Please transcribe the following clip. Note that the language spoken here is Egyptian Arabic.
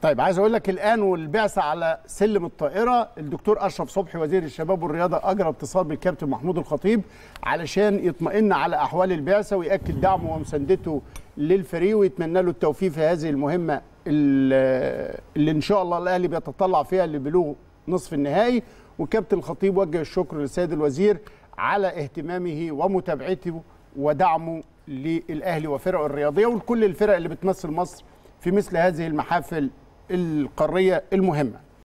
طيب عايز اقول لك الان والبعثه على سلم الطائره الدكتور اشرف صبحي وزير الشباب والرياضه اجرى اتصال بالكابتن محمود الخطيب علشان يطمئن على احوال البعثه وياكد دعمه ومساندته للفريق ويتمنى له التوفيق في هذه المهمه اللي اللي ان شاء الله الاهلي بيتطلع فيها لبلوغ نصف النهائي وكابتن الخطيب وجه الشكر للسيد الوزير على اهتمامه ومتابعته ودعمه للاهلي وفرقه الرياضيه ولكل الفرق اللي بتمثل مصر في مثل هذه المحافل القاريه المهمه